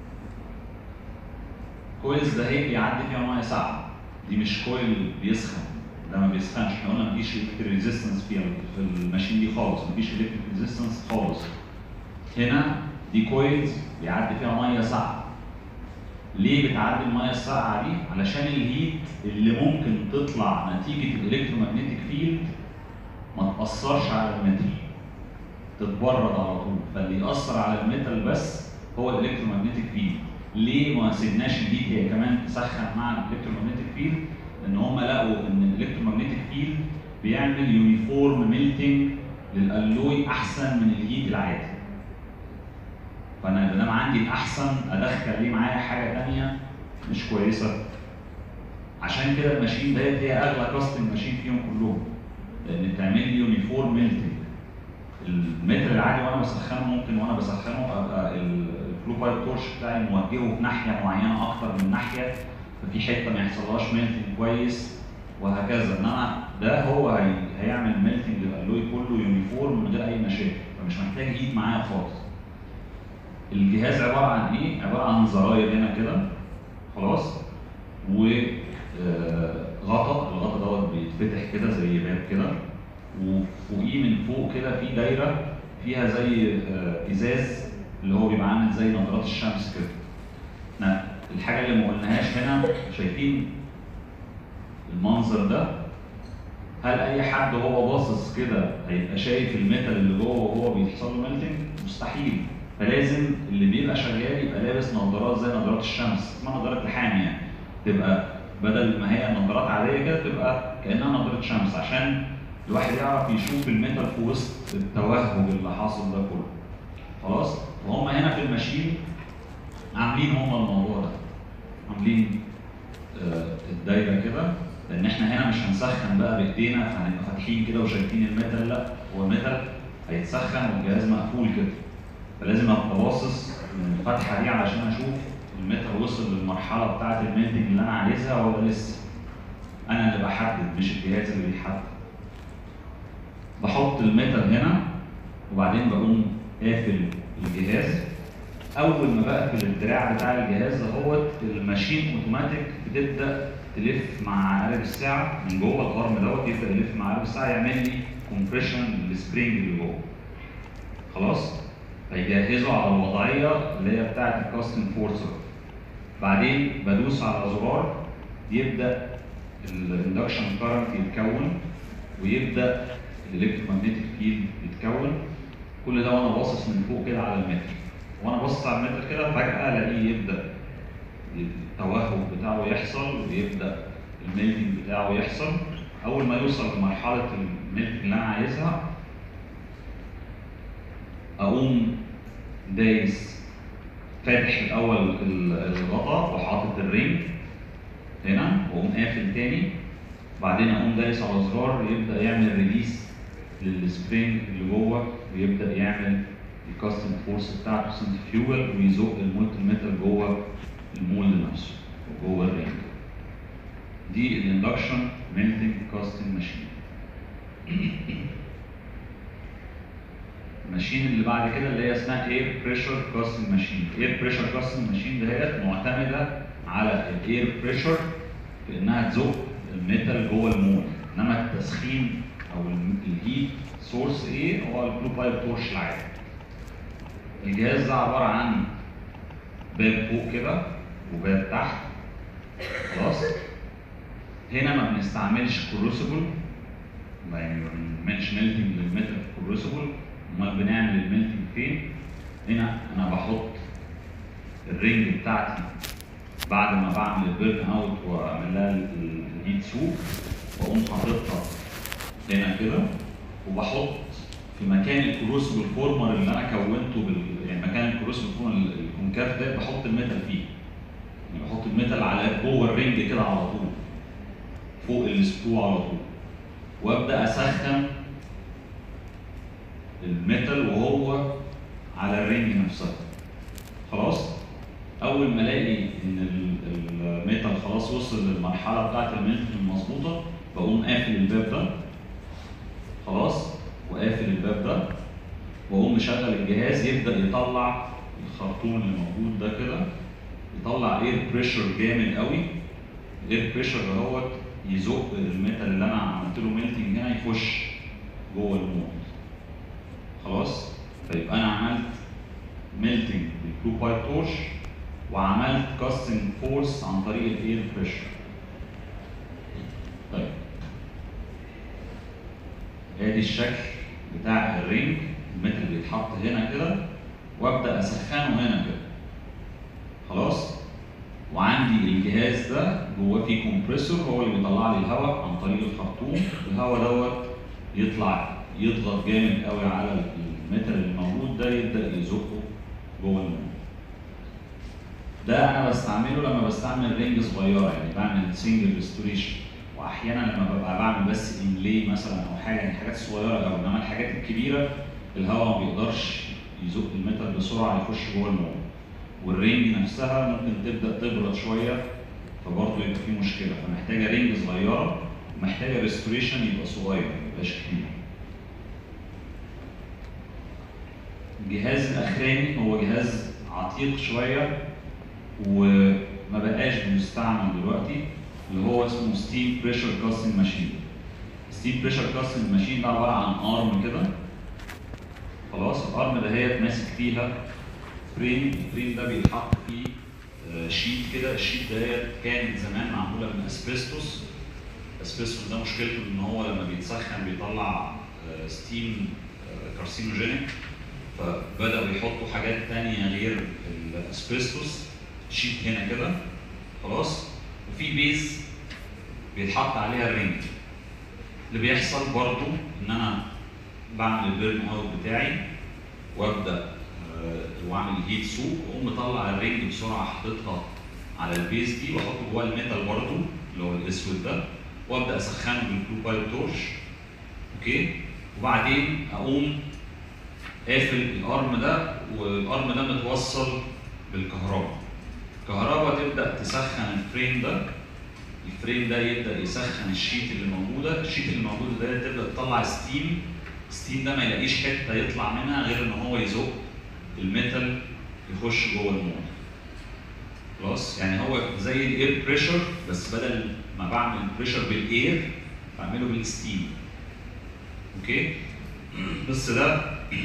كويلز ده هي بيعدي فيها ميه ساقعه دي مش كويل بيسخن ده ما بيسخنش احنا قلنا مفيش الكتريك ريزيستنس فيها في الماشين دي خالص مفيش الكتريك ريزيستنس خالص هنا دي كويلز بيعدي فيها ميه ساقعه ليه بتعدي الميه الساقعه دي؟ علشان الهيت اللي ممكن تطلع نتيجه الالكترومagnetic فيلد ما تاثرش على الميتال تتبرد على طول فاللي ياثر على الميتال بس هو الالكترومagnetic فيلد ليه ما سيبناش الهيت هي كمان تسخن مع الالكترومagnetic فيلد؟ لان هم لقوا ان الالكترومagnetic فيلد بيعمل يونيفورم ميلتنج للالوي احسن من الهيت العادي فانا ما دام عندي الاحسن ادخل ليه معايا حاجه ثانيه مش كويسه عشان كده الماشين ديت هي اغلى كاستنج ماشين فيهم كلهم لان بتعمل لي يونيفورم ميلتنج المتر العادي وانا بسخنه ممكن وانا بسخنه ابقى الفلو بايب تورش بتاعي موجهه في ناحيه معينه اكتر من ناحيه ففي حته ما يحصلهاش ميلتنج كويس وهكذا انما ده هو هي... هيعمل ميلتنج للالوي كله يونيفورم من غير اي مشاكل فمش محتاج هيت معايا خالص الجهاز عباره عن ايه؟ عباره عن زراير هنا كده خلاص وغطا الغطا دوت بيتفتح كده زي باب كده وفوقيه من فوق كده في دايره فيها زي آه، ازاز اللي هو بيبقى عامل زي نظارات الشمس كده. احنا الحاجه اللي ما قلناهاش هنا شايفين المنظر ده هل اي حد وهو باصص كده هيبقى شايف الميتال اللي جوه وهو بيحصل له ميلتنج؟ مستحيل فلازم اللي بيبقى شغال يبقى لابس نظارات زي نظارات الشمس اسمها نظارات لحام يعني تبقى بدل ما هي نظارات عاديه كده تبقى كانها نظاره شمس عشان الواحد يعرف يشوف الميتال في وسط التوهج اللي حاصل ده كله خلاص وهم هنا في الماشين عاملين هم الموضوع ده عاملين آه، الدايره كده لان احنا هنا مش هنسخن بقى بايدينا فهنبقى فاتحين كده وشايفين الميتال لا هو الميتال هيتسخن والجهاز مقفول كده فلازم ابقى باصص من الفتحه دي علشان اشوف الميتال وصل للمرحله بتاعه الميلتنج اللي انا عايزها ولا لسه انا اللي بحدد مش الجهاز اللي بيحدد بحط الميتال هنا وبعدين بقوم قافل الجهاز اول ما بقفل الدراع بتاع الجهاز اهوت الماشين اوتوماتيك بتبدا تلف مع عقارب الساعه من جوه الغرم دوت يبدا يلف مع عقارب الساعه يعمل لي كومبريشن للسبرينج اللي جوه خلاص فيجهزوا على الوضعيه اللي هي بتاعه الكاستنج فورسر بعدين بدوس على زرار يبدا الاندكشن كارنت يتكون ويبدا الالكترومagnetic فيلد يتكون كل ده وانا باصص من فوق كده على المتر وانا باصص على المتر كده فجاه الاقيه يبدا التوهج بتاعه يحصل ويبدا الميلتنج بتاعه يحصل اول ما يوصل لمرحله الميلتنج اللي انا عايزها اقوم دايس فاتح الاول ال- الغطا وحاطط الرينج هنا واقوم قافل تاني بعدين اقوم دايس على زرار يبدا يعمل ريليس للسبرينج اللي جوه ويبدا يعمل الكاستنج فورس بتاعته سنترفيوجل ويزق المولتن ميتال جوه المولد نفسه وجوه الرينج دي الاندكشن ميلتنج كاستنج ماشين الماشين اللي بعد كده اللي هي اسمها اير بريشر كاستنج ماشين اير بريشر كاستنج ماشين دهيت معتمده على الاير بريشر في انها تزق الميتال جوه المول انما التسخين او الم- الهيت سورس ايه هو البلو بايب تورش العادي الجهاز ده عباره عن باب فوق كده وباب تحت خلاص هنا ما بنستعملش كروسبل يعني ما بنعملش ميلتنج للميتال كروسبل امال بنعمل الميلتنج فين؟ هنا انا بحط الرينج بتاعتي بعد ما بعمل البيرن اوت واعمل لها الهيت سوب واقوم حاططها هنا كده وبحط في مكان الكروسبل فورمر اللي انا كونته بال... يعني مكان الكروسبل فورمر الكونكاف ده بحط الميتال فيه يعني بحط الميتال على جوه الرينج كده على طول فوق السكرو على طول وابدا اسخن الميتال وهو على الرينج نفسها خلاص اول ما الاقي ان ال- الميتال خلاص وصل للمرحله بتاعت الميلتنج المظبوطه بقوم قافل الباب ده خلاص وقافل الباب ده واقوم مشغل الجهاز يبدا يطلع الخرطوم اللي موجود ده كده يطلع اير بريشر جامد قوي الاير بريشر دهوت يزق الميتال اللي انا عملت له ميلتنج هنا يخش جوه المولد خلاص فيبقى انا عملت ميلتنج بالبلو بايب تورش وعملت كاستنج فورس عن طريق الاير بريشر طيب ادي الشكل بتاع الرينج الميتال بيتحط هنا كده وابدا اسخنه هنا كده خلاص وعندي الجهاز ده جواه فيه كومبريسور هو اللي بيطلع لي الهواء عن طريق الخرطوم الهواء دوت يطلع يضغط جامد قوي على الميتال اللي موجود ده يبدا يزقه جوه المول ده انا بستعمله لما بستعمل رينج صغيره يعني بعمل سنجل ريستوريشن واحيانا لما ببقى بعمل بس املي مثلا او حاجه يعني حاجات صغيره قوي انما الحاجات الكبيره الهواء ما بيقدرش يزق الميتال بسرعه يخش جوه المول والرينج نفسها ممكن تبدا تبرد شويه فبرضه يبقى في مشكله فمحتاجه رينج صغيره ومحتاجه ريستوريشن يبقى صغير ما يبقاش كبير. الجهاز الاخراني هو جهاز عتيق شويه وما بقاش بيستعمل دلوقتي اللي هو اسمه ستيم بريشر كاستنج ماشين. ستيم بريشر كاستنج ماشين ده عباره عن ارم كده خلاص الارم ده هي ماسك فيها فريم الفريم ده بيتحط فيه آه، شيت كده الشيت ده كانت زمان معموله من اسبستوس الاسبستوس ده مشكلته ان هو لما بيتسخن بيطلع آه، ستيم آه، كارسينوجينيك فبداوا يحطوا حاجات تانية غير الاسبستوس شيت هنا كده خلاص وفي بيز بيتحط عليها الرينج اللي بيحصل برضو ان انا بعمل البيرن اوت بتاعي وابدا آه، واعمل هيت سوب واقوم مطلع الرينج بسرعه حاططها على البيز دي واحط جواه الميتال برضو اللي هو الاسود ده وابدا اسخنه بالبلو بايب تورش اوكي وبعدين اقوم قافل الارم ده والارم ده متوصل بالكهرباء الكهرباء تبدا تسخن الفريم ده الفريم ده يبدا يسخن الشيت اللي موجوده الشيت اللي موجوده ده تبدا تطلع ستيم الستيم ده ما يلاقيش حته يطلع منها غير ان هو يزق الميتال يخش جوه المول خلاص يعني هو زي الاير بريشر بس بدل ما بعمل بريشر بالاير بعمله بالستيم اوكي بس ده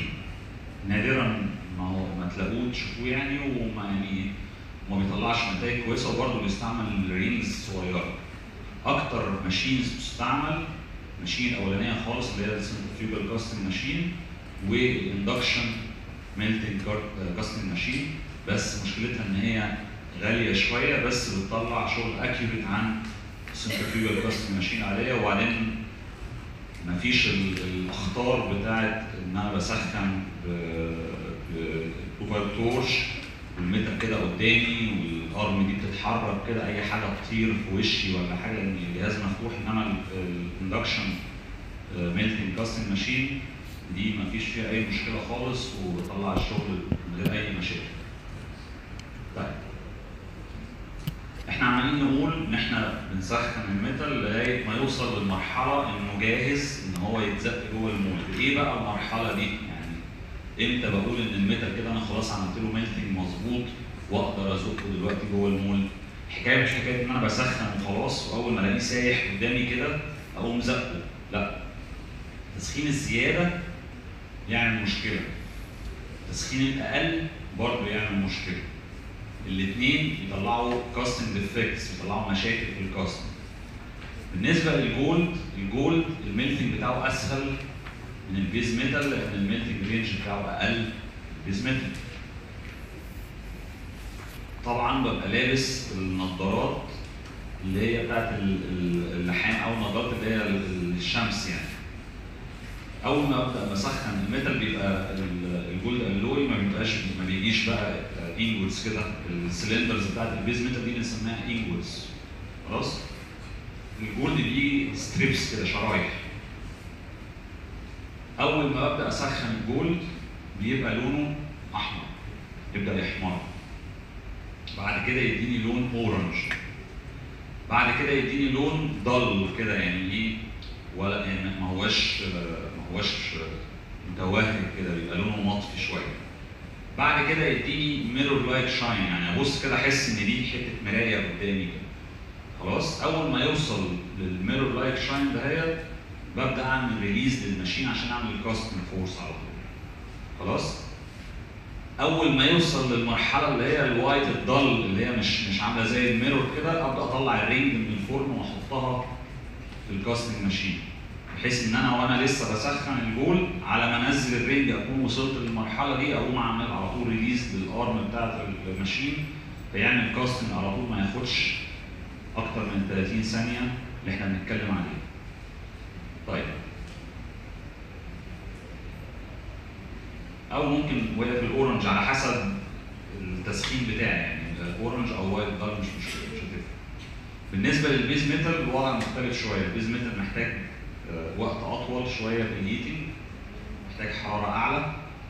نادرا ما هو ما تلاقوه تشوفوه يعني وما يعني ما بيطلعش نتائج كويسه وبرضه بيستعمل رينجز صغيره اكتر ماشينز بتستعمل ماشين الاولانيه خالص اللي هي السنترفيوجال كاستنج ماشين والاندكشن ميلتنج كاستنج ماشين بس مشكلتها ان هي غاليه شويه بس بتطلع شغل اكيوريت عن السنترفيوجال كاستنج ماشين عاديه وبعدين مفيش ال- الاخطار بتاعت ان انا بسخن بروفايل تورش والمتر كده قدامي والارم دي بتتحرك كده اي حاجه تطير في وشي ولا حاجه لان الجهاز مفتوح انما الاندكشن ميلتنج كاستنج ماشين دي مفيش فيها اي مشكله خالص وبتطلع الشغل من غير اي مشاكل. طيب احنا عمالين نقول ان احنا بنسخن الميتال لغايه ما يوصل للمرحله انه جاهز ان هو يتزق جوه المولد، ايه بقى المرحله دي؟ يعني امتى بقول ان الميتال كده انا خلاص عملت له ميلتنج مظبوط واقدر ازقه دلوقتي جوه المولد؟ الحكايه مش حكايه ان انا بسخن وخلاص واول ما الاقيه سايح قدامي كده اقوم زقه، لا. التسخين الزياده يعمل مشكله. التسخين الاقل برضه يعمل مشكله. الاثنين يطلعوا كاستنج ديفكتس يطلعوا مشاكل في الكاستنج. بالنسبه للجولد الجولد الميلتنج بتاعه اسهل من البيز ميتال لان الميلتنج رينج بتاعه اقل من البيز ميتال. طبعا ببقى لابس النضارات اللي هي بتاعت ال- ال- اللحام او النضارات اللي هي ال- الشمس يعني اول ما ابدا بسخن الميتال بيبقى ال- الجولد الوي ما بيبقاش ما بيجيش بقى انجوتس كده السلندرز بتاعت البيز ميتال دي بنسميها انجوتس خلاص الجولد بيجي ستريبس كده شرايح اول ما ببدا اسخن الجولد بيبقى لونه احمر يبدا يحمر بعد كده يديني لون اورنج بعد كده يديني لون ضل كده يعني ايه ولا يعني ما هوش ما هوش متوهج كده بيبقى لونه مطفي شويه بعد كده يديني ميرور لايت شاين يعني ابص كده احس ان دي حته مرايه قدامي كده خلاص اول ما يوصل للميرور لايت شاين دهيت ببدا اعمل ريليز للماشين عشان اعمل الكاستم فورس على طول خلاص اول ما يوصل للمرحله اللي هي الوايت الضل اللي هي مش مش عامله زي الميرور كده ابدا اطلع الرينج من الفرن واحطها في الكاستنج ماشين بحيث ان انا وانا لسه بسخن الجول على ما انزل الرينج اكون وصلت للمرحله دي اقوم اعمل على طول ريليز للارم بتاعت الماشين فيعمل كاستنج على طول ما ياخدش اكتر من 30 ثانيه اللي احنا بنتكلم عليه. طيب او ممكن وهي في الاورنج على حسب التسخين بتاعي يعني اورنج او وايت ضل مش مش مش هتفرق. بالنسبه للبيز ميتال الوضع مختلف شويه، البيز ميتال محتاج آه، وقت اطول شويه في الهيتنج محتاج حراره اعلى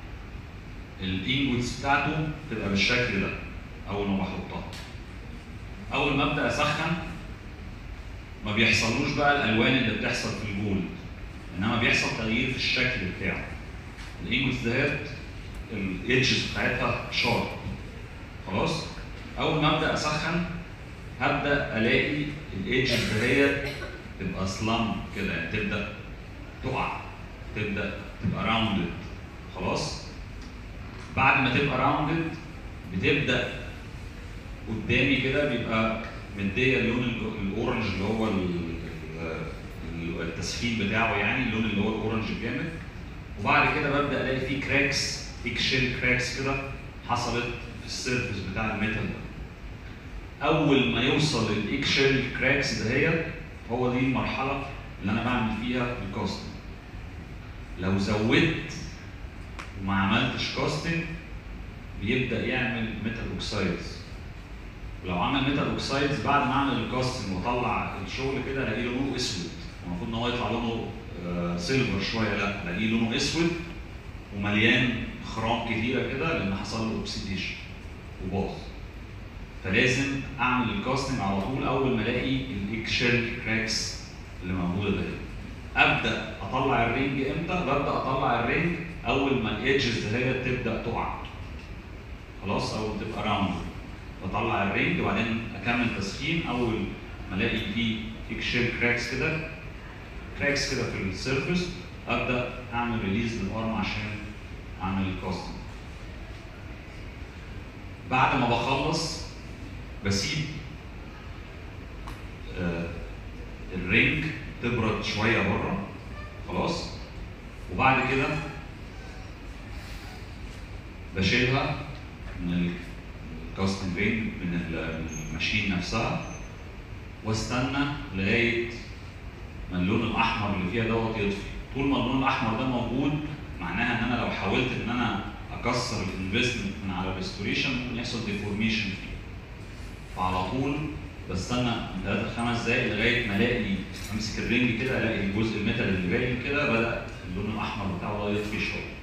الانجوتس بتاعته تبقى بالشكل ده اول ما بحطها اول ما ابدا اسخن ما بيحصلوش بقى الالوان اللي بتحصل في الجولد انما بيحصل تغيير في الشكل بتاعه الانجوتس دهيت الايدجز بتاعتها شارب خلاص اول ما ابدا اسخن هبدا الاقي الايدجز دهيت تبقى سلام كده يعني تبدا تقع تبدا تبقى راوندد خلاص بعد ما تبقى راوندد بتبدا قدامي كده بيبقى مديه اللون ال- الاورنج اللي هو ال- ال- التسخين بتاعه يعني اللون اللي هو الاورنج الجامد وبعد كده ببدا الاقي فيه كراكس ايك شيل كراكس كده حصلت في السيرفس بتاع الميتال ده اول ما يوصل الايك شيل كراكس دهيت هو دي المرحله اللي انا بعمل فيها الكاستنج لو زودت وما عملتش كاستنج بيبدا يعمل ميتال اوكسايدز ولو عمل ميتال اوكسايدز بعد ما اعمل الكاستنج واطلع الشغل كده الاقيه لونه اسود المفروض ان هو يطلع لونه آه، سيلفر شويه لا الاقيه لونه اسود ومليان خرام كتيره كده لان حصل له اوكسيديشن وباظ فلازم اعمل الكاستنج على طول اول ما الاقي الاكشيل كراكس اللي موجوده دي ابدا اطلع الرينج امتى ببدا اطلع الرينج اول ما الايدجز هي تبدا تقع خلاص او تبقى راوند بطلع الرينج وبعدين اكمل تسخين اول ما الاقي فيه اكشيل كراكس كده كراكس كده في السيرفس ابدا اعمل ريليز للارم عشان اعمل الكاستنج بعد ما بخلص بسيب آه، الرينج تبرد شويه بره خلاص وبعد كده بشيلها من الكاستنج رينج من ال- من الماشين نفسها واستنى لغايه ما اللون الاحمر اللي فيها دوت يطفي طول ما اللون الاحمر ده موجود معناها ان انا لو حاولت ان انا اكسر الانفستمنت من على الريستوريشن ممكن يحصل ديفورميشن فيه فعلى طول بستنى من 3 ل 5 دقايق لغايه ما الاقي امسك الرينج كده الاقي الجزء الميتال اللي باين كده بدا اللون الاحمر بتاعه ده يطفي شويه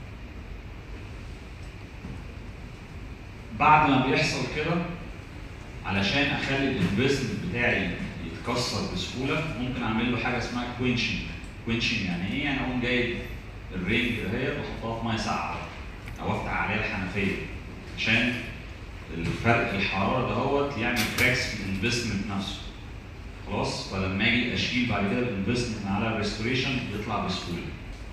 بعد ما بيحصل كده علشان اخلي الانفستمنت بتاعي يتكسر بسهوله ممكن اعمل له حاجه اسمها كوينشنج كوينشنج يعني ايه يعني اقوم جايب الرينج دهيت واحطها في ميه ساقعه او افتح عليها الحنفيه عشان الفرق الحراره دهوت يعمل كراكس في الانفستمنت نفسه خلاص فلما اجي اشيل بعد كده الانفستمنت على الريستوريشن يطلع بسهوله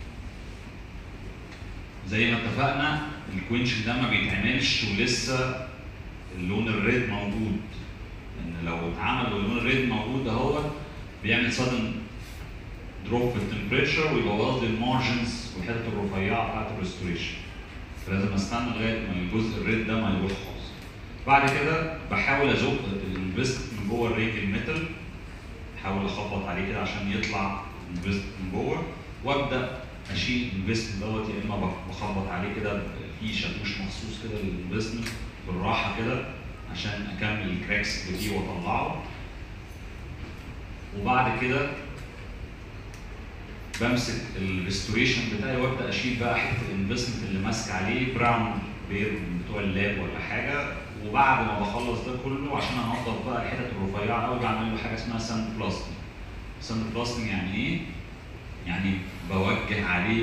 زي ما اتفقنا الكوينش ده ما بيتعملش ولسه اللون الريد موجود ان لو اتعمل واللون الريد موجود دهوت بيعمل سادن دروب في التمبريتشر ويبوظ لي المارجنز والحته الرفيعه بتاعت الريستوريشن فلازم استنى لغايه ما الجزء الريد ده ما يروح خالص بعد كده بحاول ازق الانفست من جوه الرينج الميتال احاول اخبط عليه كده عشان يطلع الانفست من جوه وابدا اشيل الانفست دوت يا اما بخبط عليه كده في شاكوش مخصوص كده للانفستمنت بالراحه كده عشان اكمل الكراكس اللي فيه واطلعه وبعد كده بمسك الريستوريشن بتاعي وابدا اشيل بقى حته الانفستمنت اللي ماسك عليه براون بير من بتوع اللاب ولا حاجه وبعد ما بخلص ده كله عشان انضف بقى الحتت الرفيعه قوي بعمل له حاجه اسمها ساند بلاستنج ساند بلاستنج يعني ايه؟ يعني بوجه عليه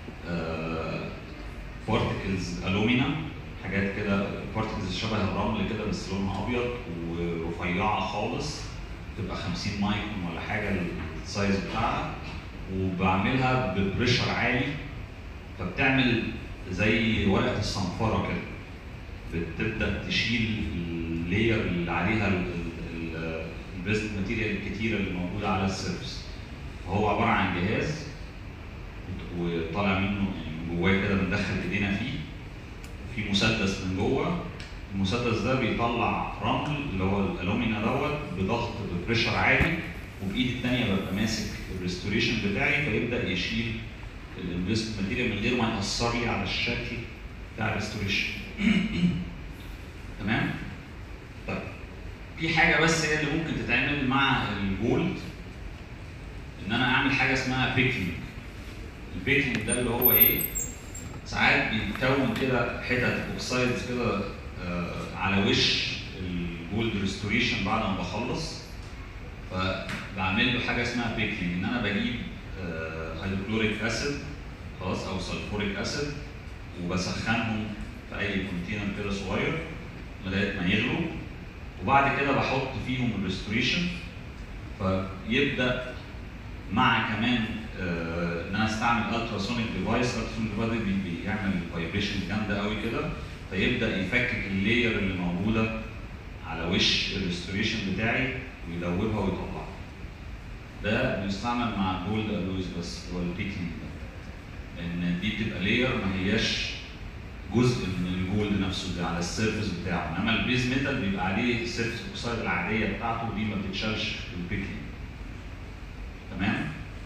بارتكلز الومينا حاجات كده بارتكلز شبه الرمل كده بس لونها ابيض ورفيعه خالص تبقى 50 مايكرون ولا حاجه السايز بتاعها وبعملها ببريشر عالي فبتعمل زي ورقه الصنفره كده بتبدا تشيل اللاير اللي عليها البيست ماتيريال الكتيره اللي موجوده على السيرفس فهو عباره عن جهاز وطالع منه يعني من جواه كده بندخل ايدينا فيه في مسدس من جوه المسدس ده بيطلع رمل اللي هو الالومينا دوت بضغط ببريشر عالي وبايدي الثانيه ببقى ماسك الريستوريشن بتاعي فيبدا يشيل الانفست ماتيريال من غير ما ياثر لي على الشكل بتاع الريستوريشن تمام؟ طيب في حاجه بس هي اللي ممكن تتعمل مع الجولد ان انا اعمل حاجه اسمها بيكينج البيكينج ده اللي هو ايه؟ ساعات بيتكون كده حتت اوكسايدز كده آه على وش الجولد ريستوريشن بعد ما بخلص فبعمل له حاجه اسمها بيكلينج ان انا بجيب آه هيدروكلوريك اسيد خلاص او سلفوريك اسيد وبسخنهم في اي كونتينر كده صغير لغايه ما يغلوا وبعد كده بحط فيهم الريستوريشن فيبدا مع كمان آه ان انا استعمل التراسونيك ديفايس التراسونيك ديفايس بيعمل فايبريشن جامده قوي كده فيبدا يفكك اللاير اللي موجوده على وش الريستوريشن بتاعي ويدوبها ويطلعها. ده بيستعمل مع الجولد الويز بس هو البيكينج ده. لان دي بتبقى لاير ما هياش جزء من الجولد نفسه ده على السيرفس بتاعه انما البيز ميتال بيبقى عليه السيرفس اوكسايد العاديه بتاعته ودي ما بتتشالش في البيكينج. تمام؟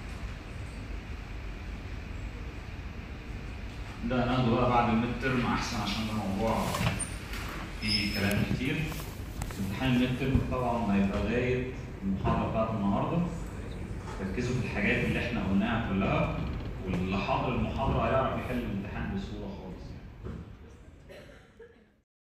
ده ناخده بقى بعد الميد ترم احسن عشان ده موضوع فيه كلام كتير. امتحان الميد ترم طبعا هيبقى لغايه المحاضره بتاعت النهارده. ركزوا في الحاجات اللي احنا قلناها كلها واللي حاضر المحاضره هيعرف يحل الامتحان بسهوله